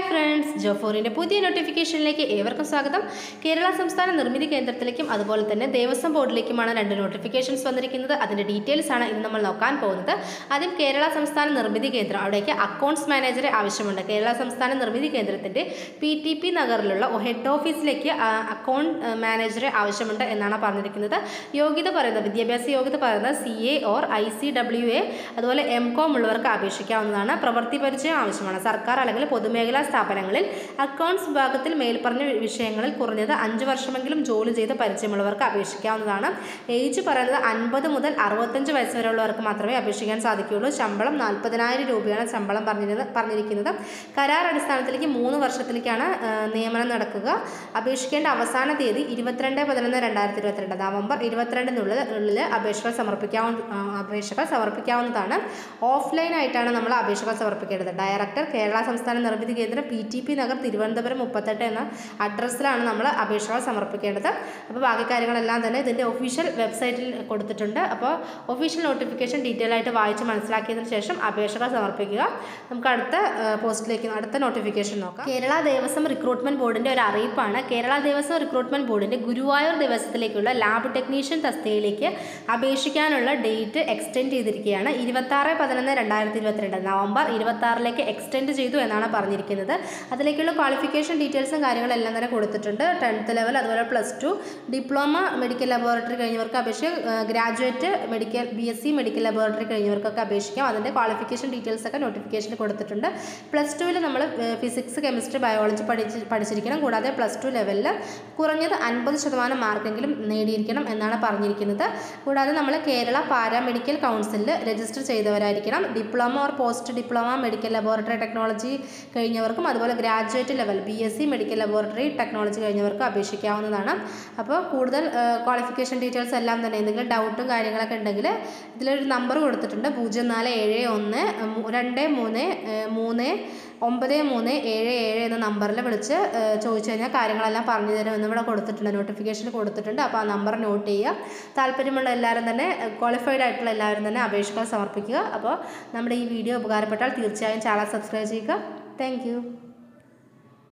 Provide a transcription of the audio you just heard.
friends ജോഫോറിൻ്റെ പുതിയ നോട്ടിഫിക്കേഷനിലേക്ക് ഏവർക്കും സ്വാഗതം കേരള സംസ്ഥാന നിർമ്മിതി കേന്ദ്രത്തിലേക്കും അതുപോലെ തന്നെ ദേവസ്വം ബോർഡിലേക്കുമാണ് രണ്ട് നോട്ടിഫിക്കേഷൻസ് വന്നിരിക്കുന്നത് അതിൻ്റെ ഡീറ്റെയിൽസ് ആണ് ഇന്ന് നമ്മൾ നോക്കാൻ പോകുന്നത് ആദ്യം കേരള സംസ്ഥാന നിർമ്മിതി കേന്ദ്രം അവിടേക്ക് അക്കൗണ്ട്സ് മാനേജറെ ആവശ്യമുണ്ട് കേരള സംസ്ഥാന നിർമ്മിതി കേന്ദ്രത്തിൻ്റെ പി ടി പി നഗറിലുള്ള ഹെഡ് ഓഫീസിലേക്ക് അക്കൗണ്ട് മാനേജറെ ആവശ്യമുണ്ട് എന്നാണ് പറഞ്ഞിരിക്കുന്നത് യോഗ്യത പറയുന്നത് വിദ്യാഭ്യാസ യോഗ്യത പറയുന്നത് C A or I C W A അതുപോലെ എം കോം ഉള്ളവർക്ക് അപേക്ഷിക്കാവുന്നതാണ് പ്രവൃത്തി പരിചയം ആവശ്യമാണ് സർക്കാർ അല്ലെങ്കിൽ പൊതുമേഖലാ സ്ഥാപനങ്ങളിൽ അക്കൗണ്ട്സ് വിഭാഗത്തിൽ മേൽപ്പറഞ്ഞ വിഷയങ്ങളിൽ കുറഞ്ഞത് അഞ്ച് വർഷമെങ്കിലും ജോലി ചെയ്ത് പരിചയമുള്ളവർക്ക് അപേക്ഷിക്കാവുന്നതാണ് ഏജ് പറയുന്നത് അൻപത് മുതൽ അറുപത്തഞ്ച് വയസ്സ് വരെയുള്ളവർക്ക് മാത്രമേ അപേക്ഷിക്കാൻ സാധിക്കുകയുള്ളൂ ശമ്പളം നാൽപ്പതിനായിരം രൂപയാണ് ശമ്പളം പറഞ്ഞിരുന്നത് പറഞ്ഞിരിക്കുന്നത് കരാർ അടിസ്ഥാനത്തിലേക്ക് മൂന്ന് വർഷത്തിലേക്കാണ് ആ, നിയമനം നടക്കുക അപേക്ഷിക്കേണ്ട അവസാന തീയതി ഇരുപത്തിരണ്ട് പതിനൊന്ന് രണ്ടായിരത്തി ഇരുപത്തിരണ്ട് നവംബർ ഇരുപത്തിരണ്ടിനുള്ളിൽ ഉള്ളിൽ അപേക്ഷകൾ സമർപ്പിക്കാവുന്ന ആ, അപേക്ഷകൾ സമർപ്പിക്കാവുന്നതാണ് ഓഫ്ലൈൻ ആയിട്ടാണ് നമ്മൾ അപേക്ഷകൾ സമർപ്പിക്കേണ്ടത് ഡയറക്ടർ കേരള സംസ്ഥാന നിർമ്മിതി കേന്ദ്രം P T P Nagar Thiruvananthapuram മുപ്പത്തെട്ട് എന്ന അഡ്രസ്സിലാണ് നമ്മൾ അപേക്ഷകൾ സമർപ്പിക്കേണ്ടത് അപ്പോൾ ബാക്കി കാര്യങ്ങളെല്ലാം തന്നെ ഇതിൻ്റെ ഒഫീഷ്യൽ വെബ്സൈറ്റിൽ കൊടുത്തിട്ടുണ്ട് അപ്പോൾ ഒഫീഷ്യൽ നോട്ടിഫിക്കേഷൻ ഡീറ്റെയിൽ ആയിട്ട് വായിച്ച് മനസ്സിലാക്കിയതിന് ശേഷം അപേക്ഷകൾ സമർപ്പിക്കുക നമുക്ക് അടുത്ത പോസ്റ്റിലേക്ക് അടുത്ത നോട്ടിഫിക്കേഷൻ നോക്കാം കേരള ദേവസ്വം റിക്രൂട്ട്മെന്റ് ബോർഡിന്റെ ഒരു അറിയിപ്പാണ് കേരള ദേവസ്വം റിക്രൂട്ട്മെന്റ് ബോർഡിന്റെ ഗുരുവായൂർ ദിവസത്തിലേക്കുള്ള ലാബ് ടെക്നീഷ്യൻ തസ്തികയിലേക്ക് അപേക്ഷിക്കാനുള്ള ഡേറ്റ് എക്സ്റ്റെൻഡ് ചെയ്തിരിക്കുകയാണ് ഇരുപത്താറ് പതിനൊന്ന് രണ്ടായിരത്തി ഇരുപത്തിരണ്ട് നവംബർ ഇരുപത്തി ആറിലേക്ക് എക്സ്റ്റെൻഡ് ചെയ്തു എന്നാണ് പറഞ്ഞിരിക്കുന്നത് അതിലേക്കുള്ള ക്വാളിഫിക്കേഷൻ ഡീറ്റെയിൽസും കാര്യങ്ങളെല്ലാം തന്നെ കൊടുത്തിട്ടുണ്ട് ടെൻത്ത് ലെവൽ അതുപോലെ plus two diploma medical laboratory കഴിഞ്ഞവർക്ക് അപേക്ഷിച്ച് graduate medical B S C medical laboratory കഴിഞ്ഞവർക്കൊക്കെ അപേക്ഷിക്കാം അതിൻ്റെ ക്വാളിഫിക്കേഷൻ ഡീറ്റെയിൽസ് ഒക്കെ നോട്ടിഫിക്കേഷനിൽ കൊടുത്തിട്ടുണ്ട് പ്ലസ് ടുവിൽ നമ്മൾ ഫിസിക്സ് കെമിസ്ട്രി ബയോളജി പഠിച്ച് പഠിച്ചിരിക്കണം കൂടാതെ പ്ലസ് ടു ലെവലിൽ കുറഞ്ഞത് അൻപത് ശതമാനം മാർക്കെങ്കിലും നേടിയിരിക്കണം എന്നാണ് പറഞ്ഞിരിക്കുന്നത് കൂടാതെ നമ്മൾ കേരള പാരാമെഡിക്കൽ കൗൺസിലിൽ രജിസ്റ്റർ ചെയ്തവരായിരിക്കണം diploma or post diploma medical laboratory technology കഴിഞ്ഞവർക്കും അതുപോലെ graduate level B S C medical laboratory technology കഴിഞ്ഞവർക്കും അപേക്ഷിക്കാവുന്നതാണ് അപ്പോൾ കൂടുതൽ ക്വാളിഫിക്കേഷൻ ഡീറ്റെയിൽസ് എല്ലാം തന്നെ എന്തെങ്കിലും ഡൗട്ടും കാര്യങ്ങളൊക്കെ ഉണ്ടെങ്കിൽ ഇതിലൊരു നമ്പർ കൊടുത്തിട്ടുണ്ട് പൂജ്യം നാല് ഏഴ് ഒന്ന് മൂ- രണ്ട് മൂന്ന് ഏഹ്, മൂന്ന് ഒമ്പത് മൂന്ന് ഏഴ് ഏഴ് എന്ന നമ്പറിൽ വിളിച്ച് ഏഹ്, ചോദിച്ചു കഴിഞ്ഞാൽ കാര്യങ്ങളെല്ലാം പറഞ്ഞു തരുമെന്ന് ഇവിടെ കൊടുത്തിട്ടുണ്ട് നോട്ടിഫിക്കേഷൻ കൊടുത്തിട്ടുണ്ട് അപ്പോൾ ആ നമ്പർ നോട്ട് ചെയ്യുക താല്പര്യമുള്ള എല്ലാവരും തന്നെ ക്വാളിഫൈഡ് ആയിട്ടുള്ള എല്ലാവരും തന്നെ അപേക്ഷകൾ സമർപ്പിക്കുക അപ്പോൾ നമ്മുടെ ഈ വീഡിയോ ഉപകാരപ്പെട്ടാൽ തീർച്ചയായും ചാനൽ സബ്സ്ക്രൈബ് ചെയ്യുക താങ്ക്